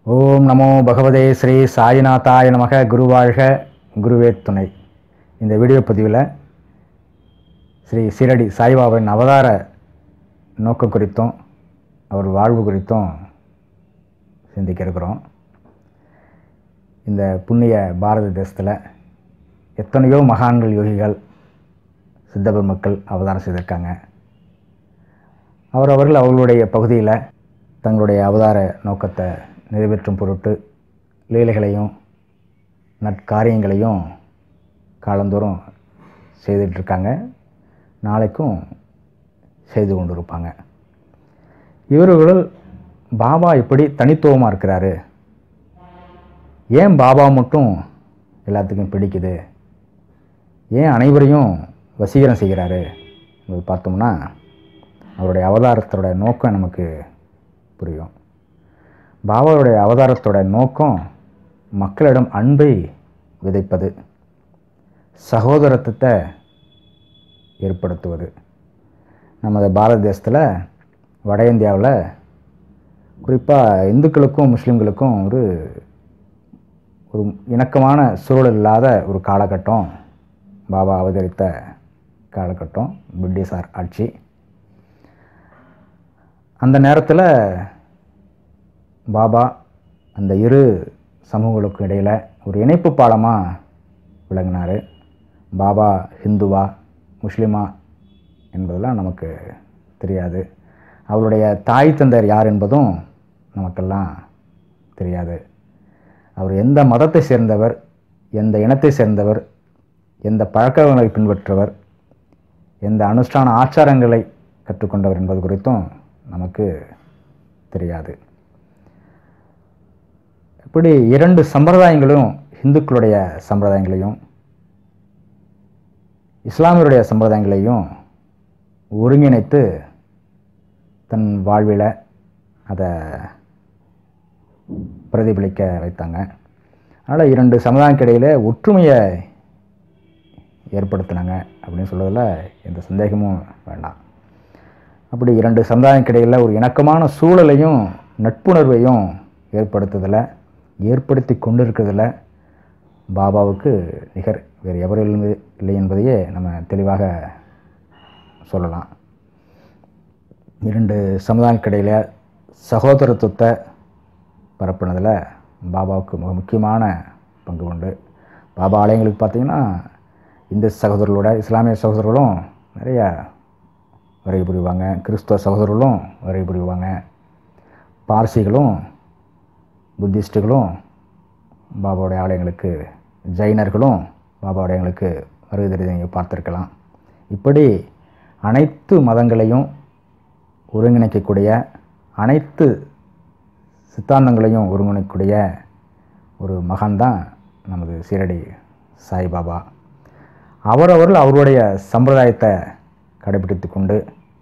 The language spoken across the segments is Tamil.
ஓம் நமோ பகவதே ஸ்ரீ சாயிநாதாய நமக குருவாழ்க குருவே துணை இந்த வீடியோ பதிவில் ஸ்ரீ சீரடி சாய்பாபாவின் அவதார நோக்கம் குறித்தும் அவர் வாழ்வு குறித்தும் சிந்திக்க இருக்கிறோம் இந்த புண்ணிய பாரத தேசத்தில் எத்தனையோ மகான்கள் யோகிகள் சித்த மக்கள் அவதாரம் செய்திருக்காங்க அவரவர்கள் அவர்களுடைய பகுதியில் தங்களுடைய அவதார நோக்கத்தை நிறைவேற்றும் பொருட்டு லீலைகளையும் நற்காரியங்களையும் காலந்தோறும் செய்துட்ருக்காங்க நாளைக்கும் செய்து கொண்டு இருப்பாங்க இவர்கள் பாபா இப்படி தனித்துவமாக இருக்கிறாரு ஏன் பாபா மட்டும் எல்லாத்துக்கும் பிடிக்குது ஏன் அனைவரையும் வசீகரம் செய்கிறாரு என்பது பார்த்தோம்னா அவருடைய அவதாரத்தோட நோக்கம் நமக்கு புரியும் பாபாவுடைய அவதாரத்தோட நோக்கம் மக்களிடம் அன்பை விதைப்பது சகோதரத்துவத்தை ஏற்படுத்துவது நமது பாரத தேசத்தில் வட இந்தியாவில் குறிப்பாக இந்துக்களுக்கும் முஸ்லீம்களுக்கும் ஒரு ஒரு இணக்கமான சூழல் இல்லாத ஒரு காலகட்டம் பாபா அவதரித்த காலகட்டம் பிரிட்டிஷார் ஆட்சி அந்த நேரத்தில் பாபா அந்த இரு சமூகங்களுக்கும் இடையில் ஒரு இணைப்பு பாலமாக விளங்கினார் பாபா ஹிந்துவா முஸ்லீமா என்பதெல்லாம் நமக்கு தெரியாது அவருடைய தாய் தந்தையர் யார் என்பதும் நமக்கெல்லாம் தெரியாது அவர் எந்த மதத்தை சேர்ந்தவர் எந்த இனத்தை சேர்ந்தவர் எந்த பழக்கங்களை பின்பற்றவர் எந்த அனுஷ்டான ஆச்சாரங்களை கற்றுக்கொண்டவர் என்பது குறித்தும் நமக்கு தெரியாது இப்படி இரண்டு சம்பிரதாயங்களும் இந்துக்களுடைய சம்பிரதாயங்களையும் இஸ்லாமியருடைய சம்பிரதாயங்களையும் ஒருங்கிணைத்து தன் வாழ்வில் அதை பிரதிபலிக்க வைத்தாங்க அதனால் இரண்டு சமுதாயக்கு இடையில் ஒற்றுமையை ஏற்படுத்தினாங்க அப்படின்னு சொல்கிறதுல எந்த சந்தேகமும் வேண்டாம் அப்படி இரண்டு சமுதாயக்கு இடையில் ஒரு இணக்கமான சூழலையும் நட்புணர்வையும் ஏற்படுத்துதலை ஏற்படுத்தி கொண்டிருக்கிறதுல பாபாவுக்கு நிகர் வேறு எவரும் இல்லை என்பதையே நம்ம தெளிவாக சொல்லலாம் இரண்டு சமுதாயக்கிடையில் சகோதரத்துவத்தை பரப்புனதில் பாபாவுக்கு மிக முக்கியமான பங்கு உண்டு பாபா ஆலயங்களுக்கு பார்த்திங்கன்னா இந்து சகோதரர்களோட இஸ்லாமிய சகோதரர்களும் நிறைய வருகை புரிவாங்க கிறிஸ்தவ சகோதரர்களும் வருகை புரிவாங்க பார்சிகளும் புத்திஸ்ட்டுகளும் பாபாவுடைய ஆலயங்களுக்கு ஜைனர்களும் பாபாவுடைய ஆலயங்களுக்கு வருகை தெரிவித்து நீங்கள் பார்த்துருக்கலாம் இப்படி அனைத்து மதங்களையும் ஒருங்கிணைக்கக்கூடிய அனைத்து சித்தாந்தங்களையும் ஒருங்கிணைக்கக்கூடிய ஒரு மகான் தான் நமது சீரடி சாய்பாபா அவரவர்கள் அவருடைய சம்பிரதாயத்தை கடைபிடித்து கொண்டு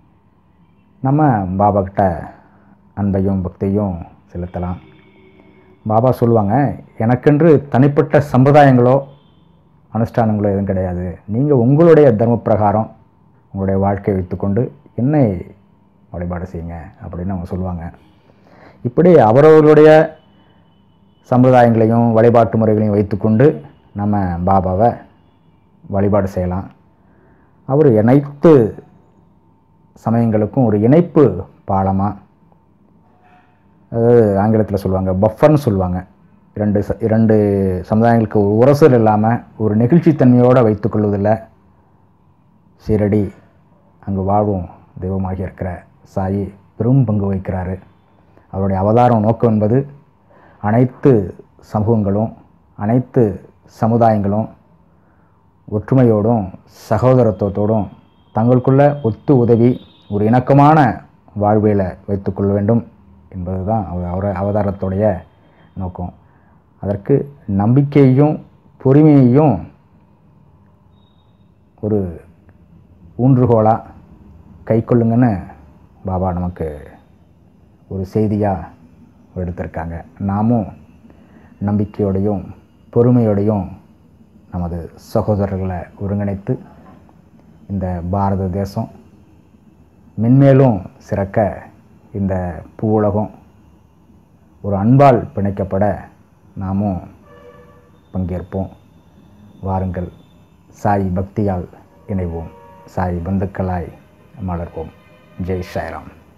நம்ம பாபா கிட்ட அன்பையும் பக்தியும் செலுத்தலாம் பாபா சொல்லுவாங்க எனக்கென்று தனிப்பட்ட சம்பிரதாயங்களோ அனுஷ்டானங்களோ எதுவும் கிடையாது நீங்கள் உங்களுடைய தர்ம பிரகாரம் உங்களுடைய வாழ்க்கையை வைத்துக்கொண்டு என்னை வழிபாடு செய்யுங்க அப்படின்னு அவங்க சொல்லுவாங்க இப்படி அவரவர்களுடைய சம்பிரதாயங்களையும் வழிபாட்டு முறைகளையும் வைத்துக்கொண்டு நம்ம பாபாவை வழிபாடு செய்யலாம் அவர் அனைத்து சமயங்களுக்கும் ஒரு இணைப்பு பாலமாக அதாவது ஆங்கிலத்தில் சொல்லுவாங்க பஃபர்னு சொல்லுவாங்க இரண்டு ச இரண்டு சமுதாயங்களுக்கு ஒரு உரசல் இல்லாமல் ஒரு நெகிழ்ச்சித்தன்மையோடு வைத்துக்கொள்வதில் சீரடி அங்கு வாழும் தெய்வமாகி இருக்கிற சாயி பெரும் பங்கு வகிக்கிறாரு அவருடைய அவதாரம் நோக்கம் என்பது அனைத்து சமூகங்களும் அனைத்து சமுதாயங்களும் ஒற்றுமையோடும் சகோதரத்துவத்தோடும் தங்களுக்குள்ள ஒத்து உதவி ஒரு இணக்கமான வாழ்வியலை வைத்துக்கொள்ள வேண்டும் என்பது தான் அவர் அவதாரத்துடைய நோக்கம் அதற்கு நம்பிக்கையையும் பொறுமையையும் ஒரு ஊன்றுகோலாக கை கொள்ளுங்கன்னு பாபா நமக்கு ஒரு செய்தியாக எடுத்திருக்காங்க நாமும் நம்பிக்கையோடையும் பொறுமையோடையும் நமது சகோதரர்களை ஒருங்கிணைத்து இந்த பாரத தேசம் மென்மேலும் சிறக்க இந்த பூவுலகம் ஒரு அன்பால் பிணைக்கப்பட நாமும் பங்கேற்போம் வாருங்கள் சாய் பக்தியால் இணைவோம் சாய் பந்துக்களாய் மலர்வோம் ஜெய் சாய்ராம்